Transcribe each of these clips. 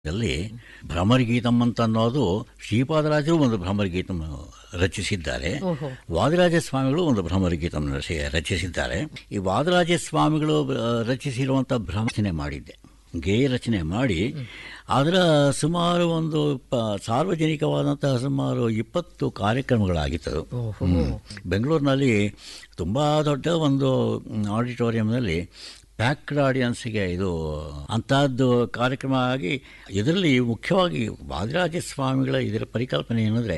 ದಲ್ಲಿ ಭ್ರಮರಗೀತಂ ಅಂತ ಅನ್ನೋದು ಶ್ರೀಪಾದರಾಜರು ಒಂದು ಭ್ರಮರಗೀತಂ ರಚಿಸಿದ್ದಾರೆ ಓಹೋ. ವಾದಿರಾಜ ಸ್ವಾಮಿಗಳು ಒಂದು ಭ್ರಮರಗೀತಂ ರಚಿ- ರಚಿಸಿದ್ದಾರೆ ಈ ವಾದಿರಾಜ ಸ್ವಾಮಿಗಳು ಆ, ರಚಿಸಿರುವಂಥ ಭ್ರಮರಚನೆ ಮಾಡಿದ್ದೆ ಗೇಯ ರಚನೆ ಮಾಡಿ ಅದರ ಸುಮಾರು ಒಂದು ಪ- ಸಾರ್ವಜನಿಕವಾದಂತಹ ಸುಮಾರು ಇಪ್ಪತ್ತು ಕಾರ್ಯಕ್ರಮಗಳಾಗಿತ್ತು ಹ್ಮ್. ಬೆಂಗಳೂರಿನಲ್ಲಿ ತುಂಬ ದೊಡ್ಡ ಒಂದು ಆಡಿಟೋರಿಯಂನಲ್ಲಿ ಪ್ಯಾಕ್ಡ್ ಆಡಿಯನ್ಸ್ಗೆ ಇದು ಅಂಥದ್ದು ಕಾರ್ಯಕ್ರಮ ಆಗಿ ಇದರಲ್ಲಿ ಮುಖ್ಯವಾಗಿ ವಾದಿರಾಜ ಸ್ವಾಮಿಗಳ ಇದರ ಪರಿಕಲ್ಪನೆ ಏನಂದರೆ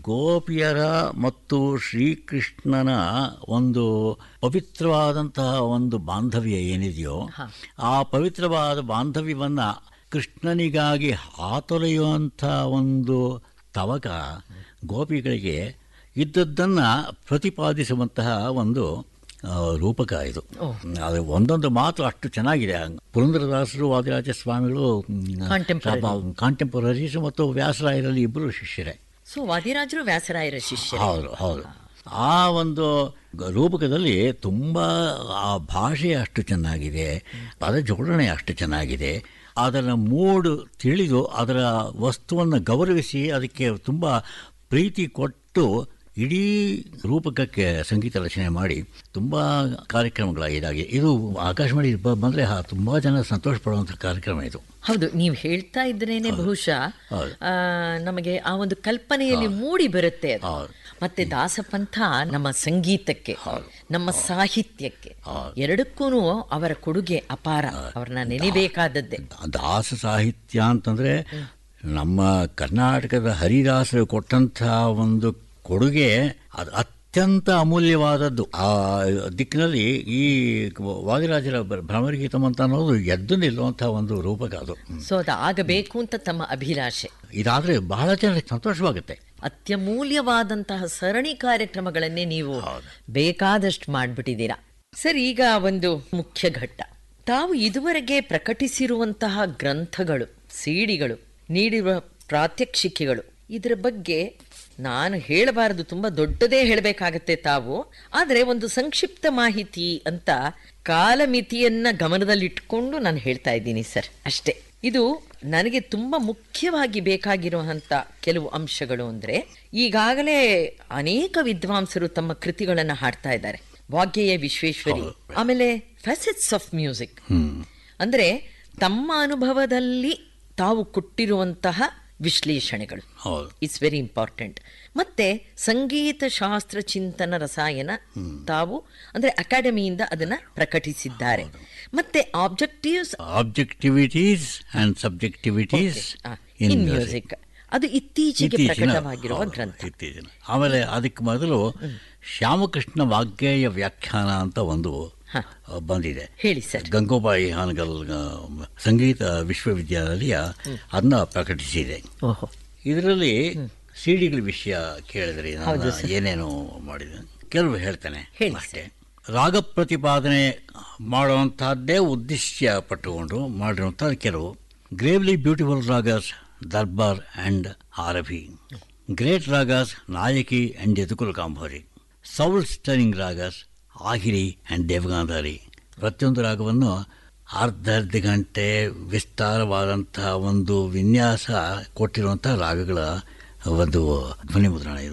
ಗೋಪಿಯರ ಮತ್ತು ಶ್ರೀಕೃಷ್ಣನ ಒಂದು ಪವಿತ್ರವಾದಂತಹ ಒಂದು ಬಾಂಧವ್ಯ ಏನಿದೆಯೋ ಆ ಪವಿತ್ರವಾದ ಬಾಂಧವ್ಯವನ್ನು ಕೃಷ್ಣನಿಗಾಗಿ ಹಾತೊರೆಯುವಂಥ ಒಂದು ತವಕ ಗೋಪಿಗಳಿಗೆ ಇದ್ದದ್ದನ್ನು ಪ್ರತಿಪಾದಿಸುವಂತಹ ಒಂದು ಆ, ರೂಪಕ ಇದು ಅದು ಒಂದೊಂದು ಮಾತು ಅಷ್ಟು ಚೆನ್ನಾಗಿದೆ ಪುರಂದರದಾಸರು ವಾದಿರಾಜ ಸ್ವಾಮಿಗಳು Contemporary. ಕಾಂಟೆಂಪರರೀಸ್ ಮತ್ತು ವ್ಯಾಸರಾಯರಲ್ಲಿ ಇಬ್ಬರು ಶಿಷ್ಯರೇ ಸೊ ವಾದಿರಾಜರು ವ್ಯಾಸರಾಯರ ಶಿಷ್ಯ ಹೌದು ಹೌದು ಆ ಒಂದು ಗ- ರೂಪಕದಲ್ಲಿ ತುಂಬ ಆ ಭಾಷೆ ಅಷ್ಟು ಚೆನ್ನಾಗಿದೆ ಪದ ಜೋಡಣೆ ಅಷ್ಟು ಚೆನ್ನಾಗಿದೆ ಅದರ ಮೂಡು ತಿಳಿದು ಅದರ ವಸ್ತುವನ್ನು ಗೌರವಿಸಿ ಅದಕ್ಕೆ ತುಂಬ ಪ್ರೀತಿ ಕೊಟ್ಟು ಇಡೀ ರೂಪಕಕ್ಕೆ ಸಂಗೀತ ರಚನೆ ಮಾಡಿ ತುಂಬ ಕಾರ್ಯಕ್ರಮಗಳಾಗಿದ್ದಾಗೆ ಇದು ಆಕಾಶವಾಣಿ ಬ- ಬಂದರೆ ಹಾ ತುಂಬ ಜನ ಸಂತೋಷ ಪಡುವಂಥ ಕಾರ್ಯಕ್ರಮ ಇದು ಹೌದು ನೀವು ಹೇಳ್ತಾ ಇದ್ರೇನೆ ಬಹುಶಃ ಹೌದು. ಆ, ನಮಗೆ ಆ ಒಂದು ಕಲ್ಪನೆಯಲ್ಲಿ ಮೂಡಿ ಬರುತ್ತೆ ಅದು ಹೌದು. ಮತ್ತೆ ದಾಸಪಂಥ ನಮ್ಮ ಸಂಗೀತಕ್ಕೆ ನಮ್ಮ ಸಾಹಿತ್ಯಕ್ಕೆ ಎರಡಕ್ಕೂ ಅವರ ಕೊಡುಗೆ ಅಪಾರ ಅವ್ರನ್ನ ನೆನಿಬೇಕಾದದ್ದೇ ದಾಸ ಸಾಹಿತ್ಯ ಅಂತಂದರೆ ನಮ್ಮ ಕರ್ನಾಟಕದ ಹರಿದಾಸರು ಕೊಟ್ಟಂಥ ಒಂದು ಕೊಡುಗೆ ಅದು ಅತ್ಯಂತ ಅಮೂಲ್ಯವಾದದ್ದು ಆ ದಿಕ್ಕಿನಲ್ಲಿ ಈ ವಾದಿರಾಜರ ಭ್ರ- ಭ್ರಮರಗೀತಂ ಅಂತ ಅನ್ನೋದು ಎದ್ದು ನಿಲ್ಲುವಂಥ ಒಂದು ರೂಪಕ ಅದು ಸೊ ಅದು ಆಗಬೇಕು ಅಂತ ತಮ್ಮ ಅಭಿಲಾಷೆ ಇದಾದರೆ ಬಹಳ ಜನರಿಗೆ ಸಂತೋಷವಾಗುತ್ತೆ ಅತ್ಯಮೂಲ್ಯವಾದಂತಹ ಸರಣಿ ಕಾರ್ಯಕ್ರಮಗಳನ್ನೇ ನೀವು ಬೇಕಾದಷ್ಟು ಮಾಡಿಬಿಟ್ಟಿದ್ದೀರಾ ಸರ್ ಈಗ ಒಂದು ಮುಖ್ಯ ಘಟ್ಟ ತಾವು ಇದುವರೆಗೆ ಪ್ರಕಟಿಸಿರುವಂತಹ ಗ್ರಂಥಗಳು ಸಿಡಿಗಳು ನೀಡಿರುವ ಪ್ರಾತ್ಯಕ್ಷಿಕೆಗಳು ಇದರ ಬಗ್ಗೆ ನಾನು ಹೇಳಬಾರದು ತುಂಬ ದೊಡ್ಡದೇ ಹೇಳಬೇಕಾಗತ್ತೆ ತಾವು ಆದರೆ ಒಂದು ಸಂಕ್ಷಿಪ್ತ ಮಾಹಿತಿ ಅಂತ ಕಾಲಮಿತಿಯನ್ನ ಗಮನದಲ್ಲಿಟ್ಕೊಂಡು ನಾನು ಹೇಳ್ತಾ ಇದ್ದೀನಿ ಸರ್ ಅಷ್ಟೇ ಇದು ನನಗೆ ತುಂಬ ಮುಖ್ಯವಾಗಿ ಬೇಕಾಗಿರುವಂಥ ಕೆಲವು ಅಂಶಗಳು ಅಂದರೆ ಈಗಾಗಲೇ ಅನೇಕ ವಿದ್ವಾಂಸರು ತಮ್ಮ ಕೃತಿಗಳನ್ನು ಹಾಡ್ತಾ ಇದ್ದಾರೆ ವಾಗ್ಗೇಯ ವಿಶ್ವೇಶ್ವರಿ ಆಮೇಲೆ ಫೆಸೆಟ್ಸ್ ಆಫ್ ಮ್ಯೂಸಿಕ್ ಅಂದರೆ ತಮ್ಮ ಅನುಭವದಲ್ಲಿ ತಾವು ಕೊಟ್ಟಿರುವಂತಹ ವಿಶ್ಲೇಷಣೆಗಳು ಹೌದು ಇಟ್ಸ್ ವೆರಿ ಇಂಪಾರ್ಟೆಂಟ್ ಮತ್ತೆ ಸಂಗೀತ ಶಾಸ್ತ್ರ ಚಿಂತನ ರಸಾಯನ ತಾವು ಅಂದ್ರೆ ಅಕಾಡೆಮಿಯಿಂದ ಅದನ್ನ ಪ್ರಕಟಿಸಿದ್ದಾರೆ ಮತ್ತೆ objectives objectivities and subjectivities in music ಅದು ಇತ್ತೀಚೆಗೆ ಪ್ರಕಟವಾಗಿರುವ ಗ್ರಂಥ ಇತ್ತೀಚಿನ ಆಮೇಲೆ ಅದಕ್ಕೆ ಮೊದಲು ಶ್ಯಾಮಕೃಷ್ಣ ವಾಗ್ಗೇಯ ವ್ಯಾಖ್ಯಾನ ಅಂತ ಒಂದು ಹ. ಆ, ಬಂದಿದೆ ಹೇಳಿ ಸರ್ ಗಂಗೋಬಾಯಿ ಹಾನಗಲ್ ಆ, ಸಂಗೀತ ವಿಶ್ವವಿದ್ಯಾಲಯ ಅದನ್ನ ಪ್ರಕಟಿಸಿದೆ ಓಹೋ ಇದರಲ್ಲಿ ಸಿಡಿಗಳ ವಿಷಯ ಕೇಳಿದ್ರಿ ನಾನು ಏನೇನು ಮಾಡಿದೆ ಕೆಲವು ಹೇಳ್ತೇನೆ ಹೇಳಿ ಅಷ್ಟೇ ರಾಗ ಪ್ರತಿಪಾದನೆ ಮಾಡುವಂತಹದ್ದೇ ಉದ್ದೇಶ ಪಟ್ಟುಕೊಂಡು ಮಾಡಿರುವಂಥ ಕೆಲವು gravely beautiful ragas Darbar and Arabhi great ragas Nayaki and Yadukula Kamboji soul stirring ragas Ahiri and Devagandhari ಪ್ರತಿಯೊಂದು ರಾಗವನ್ನು ಅರ್ಧ ಅರ್ಧ ಗಂಟೆ ವಿಸ್ತಾರವಾದಂತಹ ಒಂದು ವಿನ್ಯಾಸ ಕೊಟ್ಟಿರುವಂಥ ರಾಗಗಳ ಒಂದು ಧ್ವನಿ ಮುದ್ರಣ ಇದು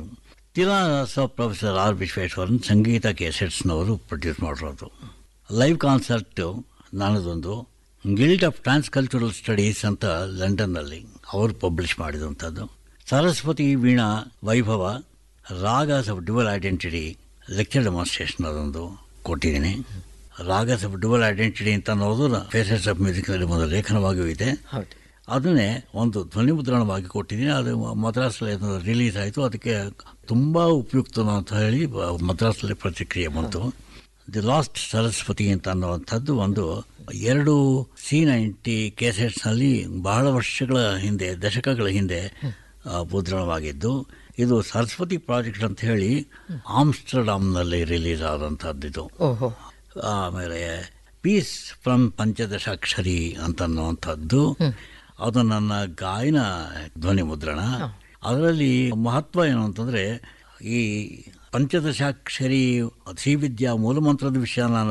ತಿಲಾಸ ಪ್ರೊಫೆಸರ್ ಆರ್ ವಿಶ್ವೇಶ್ವರನ್ ಸಂಗೀತ ಕೇಸೆಟ್ಸ್ನವರು ಪ್ರೊಡ್ಯೂಸ್ ಮಾಡಿರೋದು ಲೈವ್ ಕಾನ್ಸರ್ಟ್ ನಾನದೊಂದು guild of trans cultural studies ಅಂತ ಲಂಡನ್ನಲ್ಲಿ ಅವರು ಪಬ್ಲಿಷ್ ಮಾಡಿದಂಥದ್ದು Saraswati Veena Vaibhava ragas of dual identity lecture demonstration ಅದೊಂದು ಕೊಟ್ಟಿದ್ದೀನಿ ರಾಗಾಸ್ ಆಫ್ ಡ್ಯುವಲ್ ಐಡೆಂಟಿಟಿ ಅಂತ ಅನ್ನೋದು ಫೇಸಸ್ ಆಫ್ ಮ್ಯೂಸಿಕ್ನಲ್ಲಿ ಒಂದು ಲೇಖನವಾಗಿಯೂ ಇದೆ ಹೌದು ಅದನ್ನೇ ಒಂದು ಧ್ವನಿ ಮುದ್ರಣವಾಗಿ ಕೊಟ್ಟಿದ್ದೀನಿ ಅದು ಮದ್ರಾಸಲ್ಲಿ ಅದು ರಿಲೀಸ್ ಆಯಿತು ಅದಕ್ಕೆ ತುಂಬ ಉಪಯುಕ್ತ ಅಂತ ಹೇಳಿ ಬ- ಮದ್ರಾಸಲ್ಲಿ ಪ್ರತಿಕ್ರಿಯೆ ಬಂತು ದಿ ಲಾಸ್ಟ್ ಸರಸ್ವತಿ ಅಂತ ಅನ್ನುವಂಥದ್ದು ಒಂದು ಎರಡು ಸಿ ನೈಂಟಿ ಕೇಸೆಟ್ಸ್ನಲ್ಲಿ ಬಹಳ ವರ್ಷಗಳ ಹಿಂದೆ ದಶಕಗಳ ಹಿಂದೆ ಆ, ಮುದ್ರಣವಾಗಿದ್ದು ಇದು ಸರಸ್ವತಿ ಪ್ರಾಜೆಕ್ಟ್ ಅಂತ ಹೇಳಿ ಆಮ್ಸ್ಟರ್ಡಾಮ್ನಲ್ಲಿ ರಿಲೀಸ್ ಆದಂಥದ್ದಿದು ಓಹೋ ಆಮೇಲೆ ಪೀಸ್ ಫ್ರಮ್ ಪಂಚದಶಾಕ್ಷರಿ ಅಂತನ್ನುವಂಥದ್ದು ಅದು ನನ್ನ ಗಾಯನ ಧ್ವನಿ ಮುದ್ರಣ ಅದರಲ್ಲಿ ಮಹತ್ವ ಏನು ಅಂತಂದರೆ ಈ ಪಂಚದಶಾಕ್ಷರಿ ಶ್ರೀವಿದ್ಯಾ ಮೂಲಮಂತ್ರದ ವಿಷಯ ನಾನು